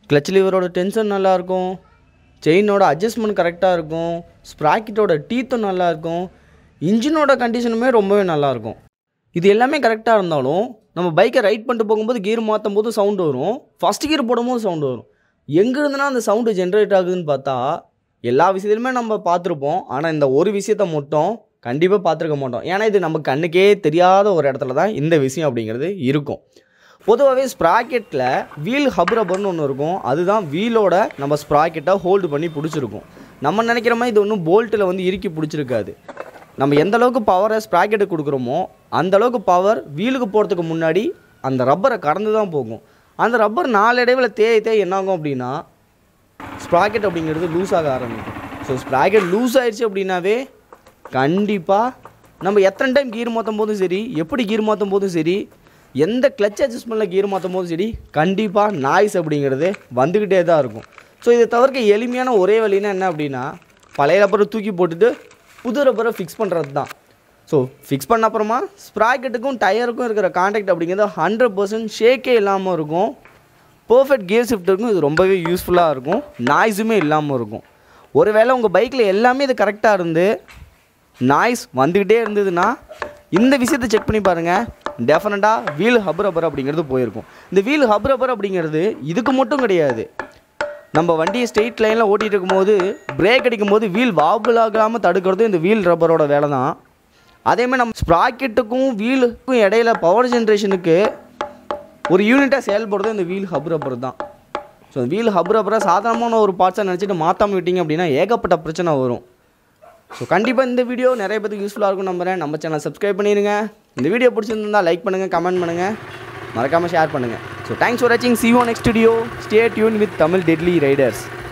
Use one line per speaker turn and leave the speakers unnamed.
clutch லிவரோட tension நல்லாயிருக்கும் செயினோட adjustment கரெக்டாக இருக்கும் ஸ்ப்ராக்கெட்டோட டீத்தும் நல்லாயிருக்கும் இன்ஜினோட கண்டிஷனுமே ரொம்பவே நல்லாயிருக்கும் இது எல்லாமே கரெக்டாக இருந்தாலும் நம்ம பைக்கை ரைட் பண்ணிட்டு போகும்போது கியர் மாற்றும் போது சவுண்டு வரும் ஃபஸ்ட் கியர் போடும்போது சவுண்டு வரும் எங்கேருந்துனா அந்த சவுண்டு ஜென்ரேட் ஆகுதுன்னு பார்த்தா எல்லா விஷயத்துலையுமே நம்ம பார்த்துருப்போம் ஆனால் இந்த ஒரு விஷயத்த மட்டும் கண்டிப்பாக பார்த்துருக்க மாட்டோம் ஏன்னா இது நம்ம கண்ணுக்கே தெரியாத ஒரு இடத்துல தான் இந்த விஷயம் அப்படிங்கிறது இருக்கும் பொதுவாகவே ஸ்ப்ராக்கெட்டில் வீல் ஹப் ரப்பர்னு ஒன்று இருக்கும் அதுதான் வீலோட நம்ம ஸ்ப்ராக்கெட்டை ஹோல்டு பண்ணி பிடிச்சிருக்கும் நம்ம நினைக்கிற மாதிரி இது ஒன்றும் போல்ட்டில் வந்து இறுக்கி பிடிச்சிருக்காது நம்ம எந்த அளவுக்கு பவரை ஸ்ப்ராக்கெட்டுக்கு கொடுக்குறோமோ அந்த அளவுக்கு பவர் வீலுக்கு போகிறதுக்கு முன்னாடி அந்த ரப்பரை கடந்து தான் போகும் அந்த ரப்பர் நாளடைவில் தேய தேய என்ன ஆகும் அப்படின்னா ஸ்ப்ராக்கெட் அப்படிங்கிறது லூஸ் ஆக ஆரம்பிக்கும் ஸோ ஸ்ப்ராக்கெட் லூஸ் ஆயிடுச்சு அப்படின்னாவே கண்டிப்பாக நம்ம எத்தனை டைம் கீர் மாற்றும் போதும் சரி எப்படி கீர் மாற்றும் போதும் சரி எந்த கிளச் அட்ஜஸ்ட்மெண்ட்டில் கீர் மாற்றும் போதும் சரி கண்டிப்பாக நாய்ஸ் அப்படிங்கிறது வந்துக்கிட்டே தான் இருக்கும் ஸோ இதை தவிர்க்க எளிமையான ஒரே வழின்னா என்ன அப்படின்னா பழைய ரப்பரை தூக்கி போட்டுட்டு புது ரப்பரை ஃபிக்ஸ் பண்ணுறது தான் ஸோ ஃபிக்ஸ் பண்ண அப்புறமா ஸ்ப்ராக்கெட்டுக்கும் டயருக்கும் இருக்கிற காண்டாக்ட் அப்படிங்கிறது ஹண்ட்ரட் பர்சன்ட் ஷேக்கே இல்லாமல் இருக்கும் பர்ஃபெக்ட் கியர் ஷிஃப்ட்டுக்கும் இது ரொம்பவே யூஸ்ஃபுல்லாக இருக்கும் நாய்ஸுமே இல்லாமல் இருக்கும் ஒருவேளை உங்கள் பைக்கில் எல்லாமே இது கரெக்டாக இருந்து நாய்ஸ் வந்துக்கிட்டே இருந்ததுன்னா இந்த விஷயத்தை செக் பண்ணி பாருங்கள் டெஃபினட்டாக வீல் ஹப் ரப்பர் அப்படிங்கிறது போயிருக்கும் இந்த வீல் ஹப் ரப்பர் அப்படிங்கிறது இதுக்கு மட்டும் கிடையாது நம்ம வண்டியை ஸ்ட்ரெயிட் லைனில் ஓட்டிகிட்டு இருக்கும்போது பிரேக் அடிக்கும்போது வீல் வாபிள் ஆகாமல் தடுக்கிறதும் இந்த வீல் ரப்பரோட வேலை தான் அதேமாதிரி நம்ம ஸ்ப்ராக்கெட்டுக்கும் வீலுக்கும் இடையில பவர் ஜென்ரேஷனுக்கு ஒரு யூனிட்டாக செயல்படுறது இந்த வீல் ஹப் ரப்பர் தான் ஸோ வீல் ஹப் ரப்பரை சாதாரணமான ஒரு பார்ட்ஸாக நினச்சிட்டு மாற்றாம விட்டீங்க அப்படின்னா ஏகப்பட்ட பிரச்சனை வரும் ஸோ கண்டிப்பாக இந்த வீடியோ நிறைய பேருக்கு யூஸ்ஃபுல்லாக இருக்கும் நம்புறேன் நம்ம சேனல் சப்ஸ்கிரைப் பண்ணிடுங்க இந்த வீடியோ பிடிச்சிருந்தா லைக் பண்ணுங்கள் கமெண்ட் பண்ணுங்கள் மறக்காமல் ஷேர் பண்ணுங்கள் ஸோ தேங்க்ஸ் ஃபார் வாட்சிங் see you next video stay tuned with Tamil deadly Riders